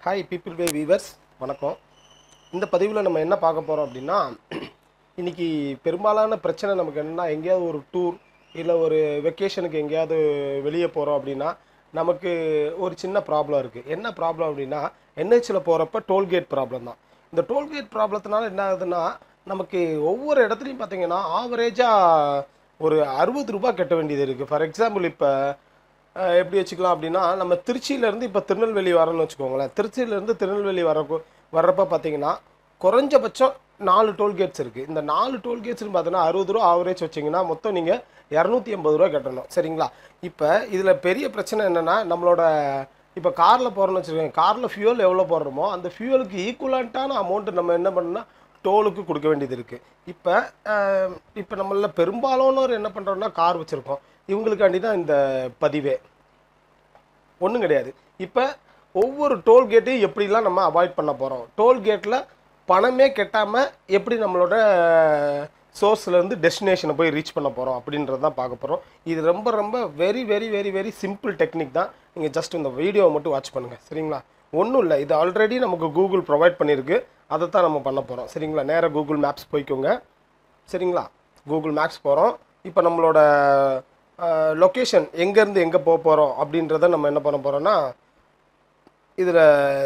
hi people வே viewers வணக்கம் இந்த பதிவில் நம்ம என்ன பார்க்க போகிறோம் அப்படின்னா இன்னைக்கு பெரும்பாலான பிரச்சனை நமக்கு என்னன்னா எங்கேயாவது ஒரு டூர் இல்லை ஒரு வெக்கேஷனுக்கு எங்கேயாவது வெளியே போகிறோம் அப்படின்னா நமக்கு ஒரு சின்ன ப்ராப்ளம் இருக்குது என்ன ப்ராப்ளம் அப்படின்னா என்ஹெச்சில் போகிறப்ப டோல்கேட் ப்ராப்ளம் தான் இந்த டோல்கேட் ப்ராப்ளத்தினால என்ன ஆகுதுன்னா நமக்கு ஒவ்வொரு இடத்துலையும் பார்த்தீங்கன்னா ஆவரேஜாக ஒரு அறுபது ரூபாய் கட்ட வேண்டியது இருக்குது ஃபார் எக்ஸாம்பிள் இப்போ அஹ் எப்படி வச்சுக்கலாம் அப்படின்னா நம்ம திருச்சியிலேருந்து இப்போ திருநெல்வேலி வரோன்னு வச்சுக்கோங்களேன் திருச்சியிலேருந்து திருநெல்வேலி வர வர்றப்ப பார்த்தீங்கன்னா குறைஞ்சபட்சம் நாலு டோல்கேட்ஸ் இருக்குது இந்த நாலு டோல்கேட்ஸ்னு பார்த்தீங்கன்னா அறுபது ரூபா ஆவரேஜ் வச்சிங்கன்னா மொத்தம் நீங்கள் இரநூத்தி எண்பது ரூபா கட்டணும் சரிங்களா இப்போ இதில் பெரிய பிரச்சனை என்னென்னா நம்மளோட இப்போ காரில் போகிறோன்னு வச்சுக்கோங்க காரில் ஃபியூல் எவ்வளோ போடுறோமோ அந்த ஃபியூலுக்கு ஈக்குவலண்ட்டான அமௌண்ட்டு நம்ம என்ன பண்ணணும்னா டோலுக்கு கொடுக்க வேண்டியது இருக்குது இப்போ இப்போ நம்மள பெரும்பாலானோர் என்ன பண்ணுறோம்னா கார் வச்சுருக்கோம் இவங்களுக்காண்டி தான் இந்த பதிவே ஒன்றும் கிடையாது இப்போ ஒவ்வொரு டோல்கேட்டையும் எப்படிலாம் நம்ம அவாய்ட் பண்ண போகிறோம் டோல்கேட்டில் பணமே கெட்டாமல் எப்படி நம்மளோட சோர்ஸ்லேருந்து டெஸ்டினேஷனை போய் ரீச் பண்ண போகிறோம் அப்படின்றது தான் பார்க்க போகிறோம் இது ரொம்ப ரொம்ப very very very very simple technique தான் நீங்கள் ஜஸ்ட் இந்த வீடியோவை மட்டும் வாட்ச் பண்ணுங்கள் சரிங்களா ஒன்றும் இல்லை இது ஆல்ரெடி நமக்கு கூகுள் ப்ரொவைட் பண்ணியிருக்கு அதை தான் நம்ம பண்ண போகிறோம் சரிங்களா நேராக கூகுள் மேப்ஸ் போய்க்கோங்க சரிங்களா கூகுள் மேப்ஸ் போகிறோம் இப்போ நம்மளோட லொக்கேஷன் எங்கேருந்து எங்கே போக போகிறோம் அப்படின்றத நம்ம என்ன பண்ண போகிறோம்னா இதில்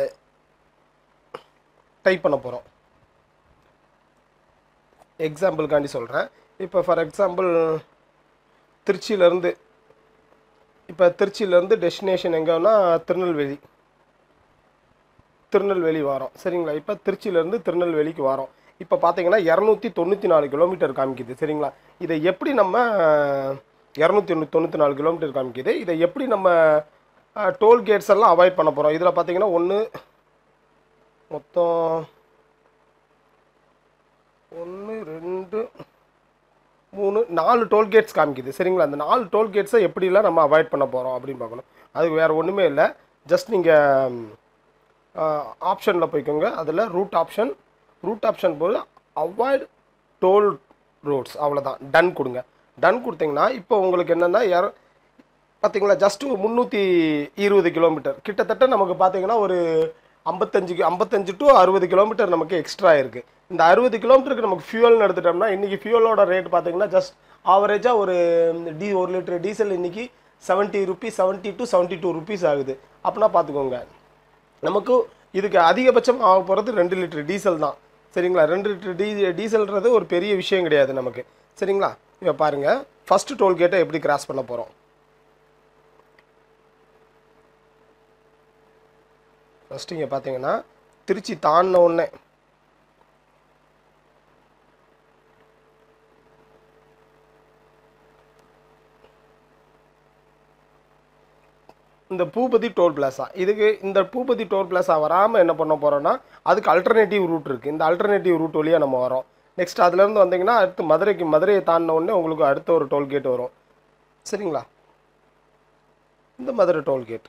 டைப் பண்ண போகிறோம் எக்ஸாம்பிளுக்காண்டி சொல்கிறேன் இப்போ ஃபார் எக்ஸாம்பிள் திருச்சியிலேருந்து இப்போ திருச்சியிலேருந்து டெஸ்டினேஷன் எங்கன்னா திருநெல்வேலி திருநெல்வேலி வரோம் சரிங்களா இப்போ திருச்சியிலேருந்து திருநெல்வேலிக்கு வரோம் இப்போ பார்த்தீங்கன்னா இரநூத்தி தொண்ணூற்றி நாலு கிலோமீட்டர் காமிக்குது சரிங்களா இதை எப்படி நம்ம இரநூத்தி தொண்ணூற்றி நாலு கிலோமீட்டர் காமிக்குது இதை எப்படி நம்ம டோல் கேட்ஸ் எல்லாம் அவாய்ட் பண்ண போகிறோம் இதில் பார்த்தீங்கன்னா ஒன்று மொத்தம் ஒன்று ரெண்டு மூணு நாலு டோல்கேட்ஸ் காமிக்குது சரிங்களா அந்த நாலு டோல்கேட்ஸை எப்படிலாம் நம்ம அவாய்ட் பண்ண போகிறோம் அப்படின்னு பார்க்கணும் அதுக்கு வேறு ஒன்றுமே இல்லை ஜஸ்ட் நீங்கள் ஆப்ஷனில் போய்க்கோங்க அதில் ரூட் ஆப்ஷன் ரூட் ஆப்ஷன் போது அவாய்ட் டோல் ரோட்ஸ் அவ்வளோதான் டன் கொடுங்க டன் கொடுத்தீங்கன்னா இப்போ உங்களுக்கு என்னென்னா யார் பார்த்தீங்களா ஜஸ்ட்டு முந்நூற்றி இருபது கிலோமீட்டர் கிட்டத்தட்ட நமக்கு பார்த்தீங்கன்னா ஒரு ஐம்பத்தஞ்சு ஐம்பத்தஞ்சு டு அறுபது கிலோமீட்டர் நமக்கு எக்ஸ்ட்ரா இருக்குது இந்த அறுபது கிலோமீட்டருக்கு நமக்கு ஃபியூல்னு எடுத்துட்டோம்னா இன்றைக்கி ஃபியூலோட ரேட் பார்த்தீங்கன்னா ஜஸ்ட் ஆவரேஜாக ஒரு டி ஒரு லிட்டர் டீசல் இன்றைக்கி seventy rupees seventy to seventy two rupees ஆகுது அப்படின்னா பார்த்துக்கோங்க நமக்கு இதுக்கு அதிகபட்சம் ஆக போகிறது ரெண்டு லிட்டர் டீசல் தான் சரிங்களா ரெண்டு லிட்டர் டீ டீசல்ன்றது ஒரு பெரிய விஷயம் கிடையாது நமக்கு சரிங்களா இப்போ பாருங்கள் ஃபஸ்ட்டு டோல்கேட்டை எப்படி கிராஸ் பண்ண போகிறோம் ஃபஸ்ட்டு இங்கே பார்த்தீங்கன்னா திருச்சி தாண்டின உடனே இந்த பூபதி டோல் பிளாஸா இதுக்கு இந்த பூபதி டோல் பிளாஸா வராமல் என்ன பண்ண போகிறோம்னா அதுக்கு அல்டர்னேட்டிவ் ரூட் இருக்குது இந்த அல்டர்னேட்டிவ் ரூட் வழியாக நம்ம வரோம் நெக்ஸ்ட் அதுலேருந்து வந்தீங்கன்னா அடுத்து மதுரைக்கு மதுரையை தாண்டின உடனே உங்களுக்கு அடுத்த ஒரு டோல்கேட் வரும் சரிங்களா இந்த Madurai tollgate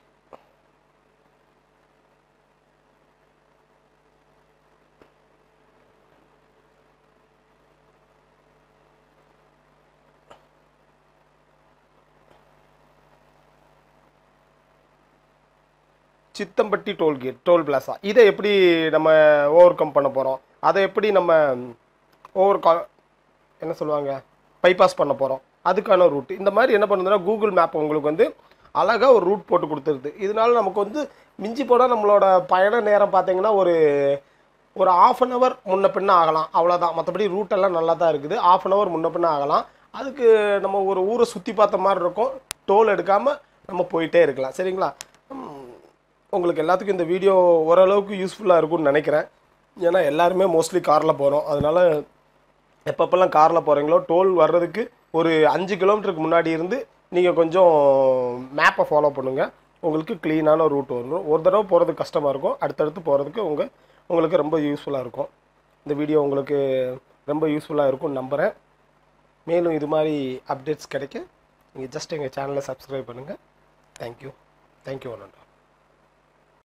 Chithampatti tollgate toll plaza இதை எப்படி நம்ம ஓவர் கம் பண்ண போகிறோம் அதை எப்படி நம்ம ஓவர் கா என்ன சொல்லுவாங்க பைபாஸ் பண்ண போகிறோம் அதுக்கான ரூட் இந்த மாதிரி என்ன பண்ணுதுன்னா கூகுள் மேப் உங்களுக்கு வந்து அழகாக ஒரு ரூட் போட்டு கொடுத்துருது இதனால நமக்கு வந்து மிஞ்சி போனால் நம்மளோட பயண நேரம் பார்த்தீங்கன்னா ஒரு ஒரு ஆஃப் அன் ஹவர் முன்ன பின்ன ஆகலாம் அவ்வளோதான் மற்றபடி ரூட்டெல்லாம் நல்லா தான் இருக்குது ஆஃப் அன் ஹவர் முன்ன பின்ன ஆகலாம் அதுக்கு நம்ம ஒரு ஊரை சுற்றி பார்த்த மாதிரி இருக்கும் டோல் எடுக்காமல் நம்ம போயிட்டே இருக்கலாம் சரிங்களா ம், உங்களுக்கு எல்லாத்துக்கும் இந்த வீடியோ ஓரளவுக்கு யூஸ்ஃபுல்லாக இருக்கும்னு நினைக்கிறேன் ஏன்னா எல்லாருமே மோஸ்ட்லி காரில் போகிறோம் அதனால் எப்பப்பெல்லாம் காரில் போகிறீங்களோ டோல் வர்றதுக்கு ஒரு அஞ்சு கிலோமீட்டருக்கு முன்னாடி இருந்து நீங்கள் கொஞ்சம் மேப்பை ஃபாலோ பண்ணுங்கள் உங்களுக்கு க்ளீனான ரூட் வரும் ஒரு தடவை போகிறதுக்கு கஷ்டமாக இருக்கும் அடுத்தடுத்து போகிறதுக்கு உங்கள் உங்களுக்கு ரொம்ப யூஸ்ஃபுல்லாக இருக்கும் இந்த வீடியோ உங்களுக்கு ரொம்ப யூஸ்ஃபுல்லாக இருக்கும்னு நம்புகிறேன் மேலும் இது மாதிரி அப்டேட்ஸ் கிடைக்க நீங்கள் ஜஸ்ட் எங்கள் சேனலை சப்ஸ்கிரைப் பண்ணுங்கள் தேங்க்யூ தேங்க்யூ ஒன்று